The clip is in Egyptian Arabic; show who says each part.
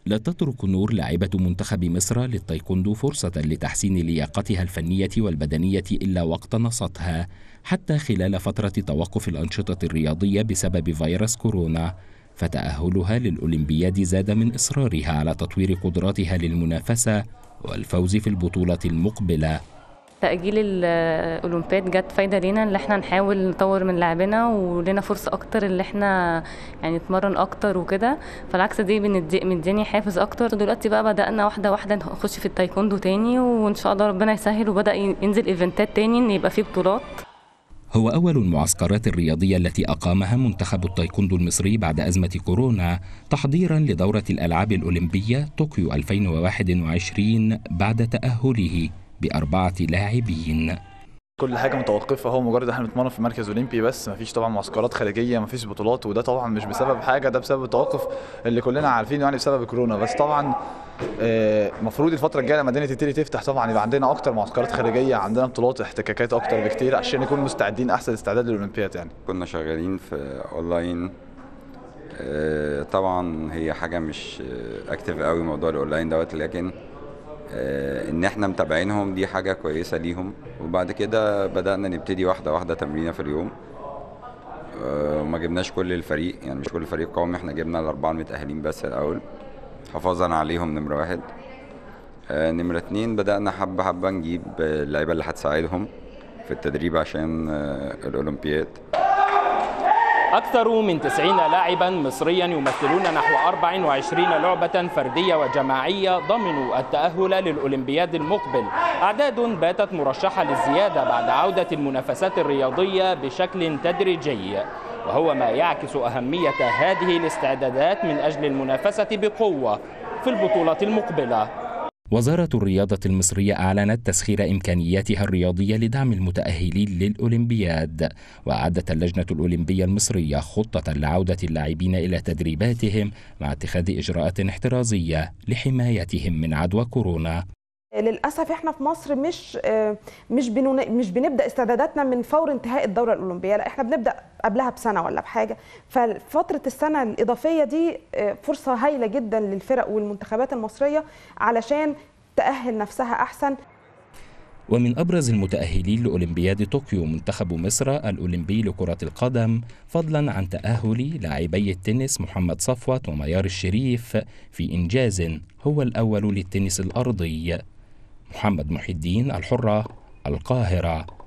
Speaker 1: لا تترك نور لاعبة منتخب مصر للتايكوندو فرصة لتحسين لياقتها الفنية والبدنية إلا وقت نصتها حتى خلال فترة توقف الأنشطة الرياضية بسبب فيروس كورونا فتأهلها للأولمبياد زاد من إصرارها على تطوير قدراتها للمنافسة والفوز في البطولة المقبلة
Speaker 2: تأجيل الأولمبياد جت فايدة لينا إن احنا نحاول نطور من لعبنا ولنا فرصة أكتر إن احنا يعني نتمرن أكتر وكده فالعكس دي مديني حافز أكتر دلوقتي بقى بدأنا واحدة واحدة نخش في التايكوندو تاني وإن شاء الله ربنا يسهل وبدأ ينزل إيفنتات تاني إن يبقى فيه بطولات
Speaker 1: هو أول المعسكرات الرياضية التي أقامها منتخب التايكوندو المصري بعد أزمة كورونا تحضيرا لدورة الألعاب الأولمبية طوكيو 2021 بعد تأهله بأربعة لاعبين
Speaker 3: كل حاجه متوقفه هو مجرد احنا بنتمرن في مركز اولمبي بس مفيش طبعا معسكرات خارجيه مفيش بطولات وده طبعا مش بسبب حاجه ده بسبب التوقف اللي كلنا عارفينه يعني بسبب كورونا بس طبعا المفروض الفتره الجايه لما الدنيا تبتدي تفتح طبعا يبقى عندنا اكتر معسكرات خارجيه عندنا بطولات احتكاكات اكتر بكتير عشان نكون مستعدين احسن استعداد للاولمبياد يعني
Speaker 4: كنا شغالين في اونلاين طبعا هي حاجه مش اكتف قوي موضوع الاونلاين دوت لكن ان احنا متابعينهم دي حاجه كويسه ليهم وبعد كده بدانا نبتدي واحده واحده تمرينه في اليوم وما جبناش كل الفريق يعني مش كل الفريق قومي احنا جبنا الاربعه المتاهلين بس الاول حفاظا عليهم نمره واحد نمره اتنين بدانا حبه حبه نجيب اللعيبه اللي هتساعدهم في التدريب عشان الاولمبياد
Speaker 5: أكثر من 90 لاعبا مصريا يمثلون نحو 24 لعبة فردية وجماعية ضمنوا التأهل للأولمبياد المقبل أعداد باتت مرشحة للزيادة بعد عودة المنافسات الرياضية بشكل تدريجي وهو ما يعكس أهمية هذه الاستعدادات من أجل المنافسة بقوة في البطولة المقبلة
Speaker 1: وزارة الرياضة المصرية أعلنت تسخير إمكانياتها الرياضية لدعم المتأهلين للأولمبياد وأعدت اللجنة الأولمبية المصرية خطة لعودة اللاعبين إلى تدريباتهم مع اتخاذ إجراءات احترازية لحمايتهم من عدوى كورونا
Speaker 6: للاسف احنا في مصر مش مش مش بنبدا استعداداتنا من فور انتهاء الدوره الاولمبيه لا احنا بنبدا قبلها بسنه ولا بحاجه ففتره السنه الاضافيه دي فرصه هايله جدا للفرق والمنتخبات المصريه علشان تاهل نفسها احسن
Speaker 1: ومن أبرز المتأهلين لأولمبياد طوكيو منتخب مصر الأولمبي لكرة القدم فضلا عن تأهل لاعبي التنس محمد صفوت وميار الشريف في إنجاز هو الأول للتنس الأرضي محمد محي الدين الحرة القاهرة